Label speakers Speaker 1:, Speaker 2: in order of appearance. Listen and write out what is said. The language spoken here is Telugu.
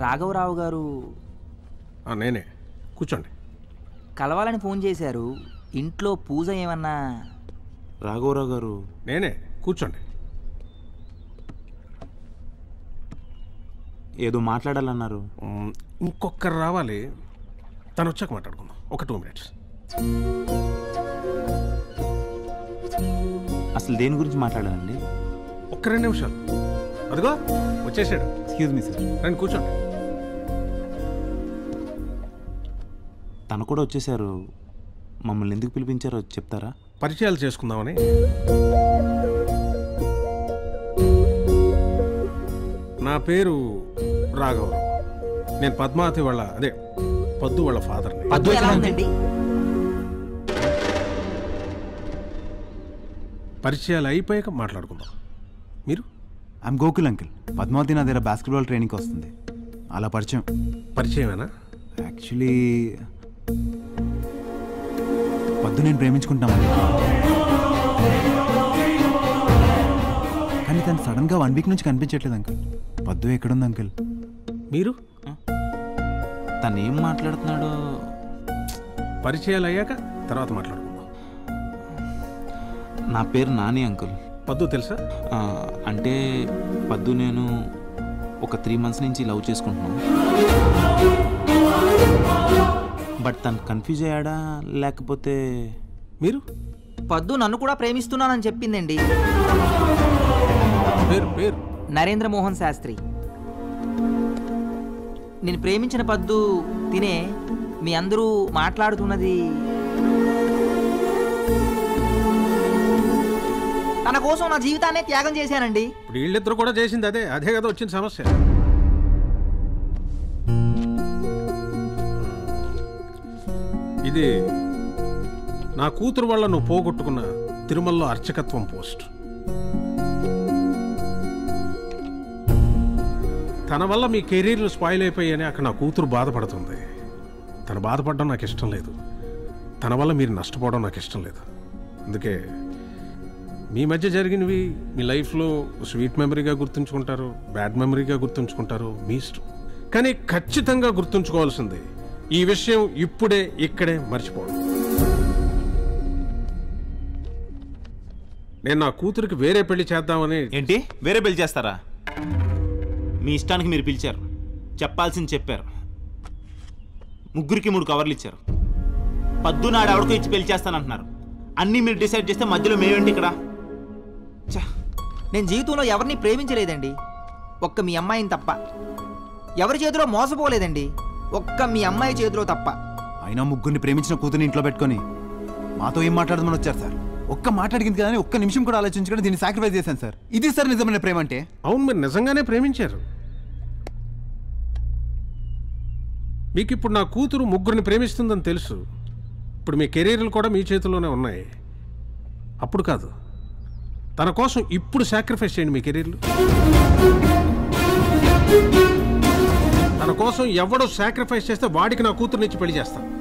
Speaker 1: రాఘవరావు గారు
Speaker 2: ఆ, నేనే కూర్చోండి
Speaker 1: కలవాలని ఫోన్ చేశారు ఇంట్లో పూజ ఏమన్నా
Speaker 3: రాఘవరావు గారు
Speaker 2: నేనే కూర్చోండి
Speaker 3: ఏదో మాట్లాడాలన్నారు
Speaker 2: మ్, ఇంకొకరు రావాలి తను వచ్చాక మాట్లాడుకుందాం ఒక టూ మినిట్స్
Speaker 3: అసలు దేని గురించి మాట్లాడాలండి
Speaker 2: ఒక్క రెండు నిమిషాలు అదిగో వచ్చేసాడు
Speaker 3: ఎక్స్క్యూజ్ మీ సార్
Speaker 2: రండి కూర్చోండి
Speaker 3: తను కూడా వచ్చేసారు మమ్మల్ని ఎందుకు పిలిపించారో చెప్తారా
Speaker 2: పరిచయాలు చేసుకుందామని నా పేరు రాఘవరావు నేను పద్మావతి వాళ్ళ అదే పద్దు వాళ్ళ ఫాదర్ని
Speaker 1: పద్దు ఎలా ఉందండి
Speaker 2: పరిచయాలు అయిపోయాక మాట్లాడుకుందాం మీరు
Speaker 4: ఐమ్ గోకుల్ అంకిల్ పద్మావతి నా దగ్గర బాస్కెట్బాల్ ట్రైనింగ్కి వస్తుంది అలా పరిచయం
Speaker 2: పరిచయమేనా
Speaker 4: యాక్చువల్లీ పద్దు నేను ప్రేమించుకుంటామని కానీ తను సడన్గా వన్ వీక్ నుంచి కనిపించట్లేదు అంకుల్ పద్దు ఎక్కడుంది అంకుల్
Speaker 2: మీరు
Speaker 3: తను ఏం మాట్లాడుతున్నాడో
Speaker 2: పరిచయాలు అయ్యాక తర్వాత మాట్లాడుకుందాం
Speaker 3: నా పేరు నాని అంకుల్
Speaker 2: పద్దు తెలుసా
Speaker 3: ఆ, అంటే పద్దు నేను ఒక త్రీ మంత్స్ నుంచి లవ్ చేసుకుంటున్నాం బట్ తను కన్ఫ్యూజ్ అయ్యాడా లేకపోతే
Speaker 2: మీరు
Speaker 1: పద్దు నన్ను కూడా ప్రేమిస్తున్నానని చెప్పిందండి
Speaker 2: పేరు పేరు
Speaker 1: నరేంద్ర మోహన్ శాస్త్రి నేను ప్రేమించిన పద్దు తినే మీ అందరూ మాట్లాడుతున్నది తన కోసం నా జీవితాన్నే త్యాగం చేశానండి
Speaker 2: ఇప్పుడు వీళ్ళిద్దరు కూడా చేసింది అదే అదే కదా వచ్చిన సమస్య ఇది నా కూతురు వల్ల నువ్వు పోగొట్టుకున్న తిరుమలలో అర్చకత్వం పోస్ట్ తన వల్ల మీ కెరీర్లు స్పాయిల్ అయిపోయాయని అక్కడ నా కూతురు బాధపడుతుంది తన బాధపడడం నాకు ఇష్టం లేదు తన వల్ల మీరు నష్టపోవడం నాకు ఇష్టం లేదు అందుకే మీ మధ్య జరిగినవి మీ లైఫ్లో స్వీట్ మెమరీగా గుర్తుంచుకుంటారు బ్యాడ్ మెమరీగా గుర్తుంచుకుంటారు మీ ఇష్టం కానీ ఖచ్చితంగా గుర్తుంచుకోవాల్సింది ఈ విషయం ఇప్పుడే ఇక్కడే మర్చిపోవడం నేను నా కూతురికి వేరే పెళ్లి చేద్దామని
Speaker 3: ఏంటి వేరే పెళ్లి చేస్తారా మీ ఇష్టానికి మీరు పిలిచారు చెప్పాల్సింది చెప్పారు ముగ్గురికి మూడు కవర్లు ఇచ్చారు పద్దు నాడు ఎవరికో ఇచ్చి పెళ్లి చేస్తానంటున్నారు అన్నీ మీరు డిసైడ్ చేస్తే మధ్యలో మేమేంటి ఇక్కడ ఛ,
Speaker 1: నేను జీవితంలో ఎవరిని ప్రేమించలేదండి ఒక్క మీ అమ్మాయిని తప్ప ఎవరి చేతిలో మోసపోలేదండి ఒక్క మీ అమ్మాయి చేతిలో తప్ప
Speaker 4: అయినా ముగ్గురిని ప్రేమించిన కూతుర్ని ఇంట్లో పెట్టుకొని మాతో ఏం మాట్లాడదామని వచ్చారు సార్ ఒక్క మాట అడిగింది కదా అని ఒక్క నిమిషం కూడా ఆలోచించుకొని దీన్ని సాక్రిఫైస్ చేశాను సార్ ఇది సార్ నిజమైన ప్రేమ అంటే
Speaker 2: అవును మీరు నిజంగానే ప్రేమించారు మీకు ఇప్పుడు నా కూతురు ముగ్గురిని ప్రేమిస్తుందని తెలుసు ఇప్పుడు మీ కెరీర్లు కూడా మీ చేతిలోనే ఉన్నాయి అప్పుడు కాదు తన కోసం ఇప్పుడు సాక్రిఫైస్ చేయండి మీ కెరీర్లు తన కోసం ఎవడో సాక్రిఫైస్ చేస్తే వాడికి నా కూతురునిచ్చి పెళ్లి చేస్తాను